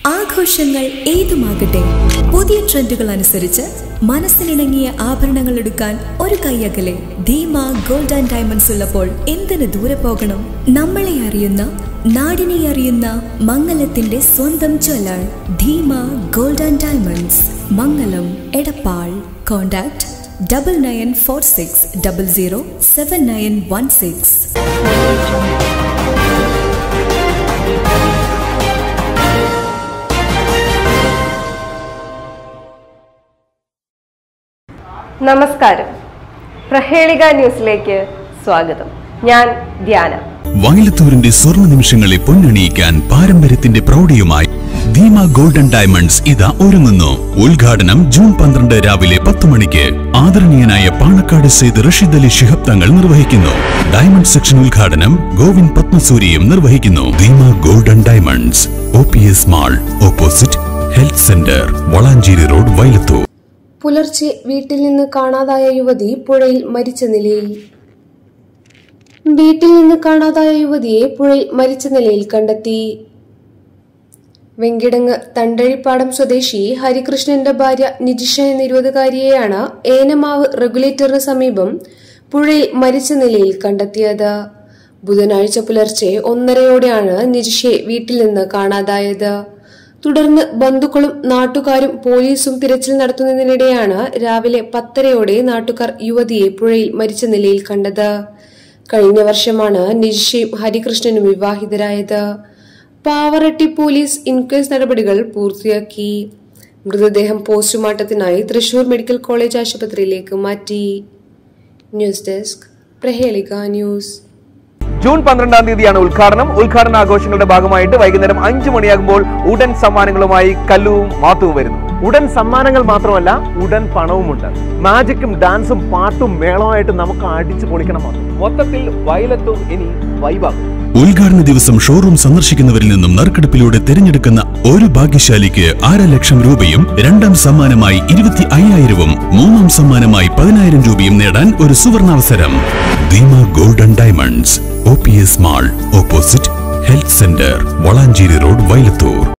ആഘോഷങ്ങൾ ഏതുമാകട്ടെ പുതിയ ട്രെൻഡുകൾ അനുസരിച്ച് മനസ്സിനിണങ്ങിയ ആഭരണങ്ങൾ എടുക്കാൻ ഒരു കൈയകലെ ധീമ ഗോൾഡ് ആൻഡ് ഡയമണ്ട്സ് ഉള്ളപ്പോൾ എന്തിനു ദൂരെ പോകണം നമ്മളെ അറിയുന്ന നാടിനെ അറിയുന്ന മംഗലത്തിന്റെ സ്വന്തം jeweller Dheema gold and diamonds Mangalam Edappal contact double nine four six double zero seven nine one six നമസ്കാരം പ്രഹേളിക ന്യൂസിലേക്ക് സ്വാഗതം ഞാൻ ധ്യാന വയലത്തൂരിന്റെ സ്വർണ്ണ നിമിഷങ്ങളെ പൊന്നണിയിക്കാൻ പാരമ്പര്യത്തിന്റെ പ്രൗഢിയുമായി ധീമ ഗോൾഡൻ ഡയമണ്ട്സ് ഇതാ ഒരുങ്ങുന്നു ഉദ്ഘാടനം ജൂൺ പന്ത്രണ്ട് രാവിലെ പത്ത് മണിക്ക് ആദരണീയനായ പാണക്കാട് സെയ്ദ് റഷീദ് അലി ശിഹബ് തങ്ങൾ നിർവഹിക്കുന്നു ഡയമണ്ട് സെക്ഷൻ ഉദ്ഘാടനം ഗോവിന്ദ് പത്മസൂരിയും നിർവഹിക്കുന്നു Dheema golden diamonds O P S mall opposite health centre Valanchery road Vayalathur പുലർച്ചെ വീട്ടിൽ നിന്ന് കാണാതായ യുവതി പുഴയിൽ മരിച്ച നിലയിൽ വീട്ടിൽ നിന്ന് കാണാതായ യുവതിയെ പുഴയിൽ മരിച്ച നിലയിൽ കണ്ടെത്തി വെങ്കിടങ്ങ് തണ്ടഴിപ്പാടം സ്വദേശി ഹരികൃഷ്ണന്റെ ഭാര്യ നിജിഷ എന്ന ഇരുപതുകാരിയെയാണ് ഏനമാവ് റെഗുലേറ്ററിന് സമീപം പുഴയിൽ മരിച്ച നിലയിൽ കണ്ടെത്തിയത് ബുധനാഴ്ച പുലർച്ചെ ഒന്നരയോടെയാണ് നിജിഷയെ വീട്ടിൽ നിന്ന് കാണാതായത് തുടർന്ന് ബന്ധുക്കളും നാട്ടുകാരും പോലീസും തിരച്ചിൽ നടത്തുന്നതിനിടെയാണ് രാവിലെ പത്തരയോടെ നാട്ടുകാർ യുവതിയെ പുഴയിൽ മരിച്ച നിലയിൽ കണ്ടത് കഴിഞ്ഞ വർഷമാണ് നിജിഷയും ഹരികൃഷ്ണനും വിവാഹിതരായത് പാവറട്ടി പോലീസ് ഇൻക്വസ്റ്റ് നടപടികൾ പൂർത്തിയാക്കി മൃതദേഹം പോസ്റ്റ്മോർട്ടത്തിനായി തൃശൂർ മെഡിക്കൽ കോളേജ് ആശുപത്രിയിലേക്ക് മാറ്റി news desk Prahelika news June പന്ത്രണ്ടാം തീയതിയാണ് ഉദ്ഘാടനം ഉദ്ഘാടന ആഘോഷങ്ങളുടെ ഭാഗമായിട്ട് വൈകുന്നേരം അഞ്ചു മണിയാകുമ്പോൾ ഉടൻ സമ്മാനങ്ങളുമായി കല്ലുവും മാത്തുവും വരുന്നു ഉടൻ സമ്മാനങ്ങൾ മാത്രമല്ല ഉടൻ പണവുമുണ്ട് മാജിക്കും ഡാൻസും പാട്ടും മേളമായിട്ട് നമുക്ക് അടിച്ചു പൊളിക്കണം മാത്രം മൊത്തത്തിൽ വയലത്തും ഇനി വൈബാകും ഉദ്ഘാടന ദിവസം ഷോറൂം സന്ദർശിക്കുന്നവരിൽ നിന്നും നറുക്കെടുപ്പിലൂടെ തിരഞ്ഞെടുക്കുന്ന ഒരു ഭാഗ്യശാലിക്ക് അര ലക്ഷം രൂപയും രണ്ടാം സമ്മാനമായി ഇരുപത്തി അയ്യായിരവും മൂന്നാം സമ്മാനമായി പതിനായിരം രൂപയും നേടാൻ ഒരു സുവർണാവസരം Dheema golden diamonds O P S mall opposite health centre Valanchery road Vayalathur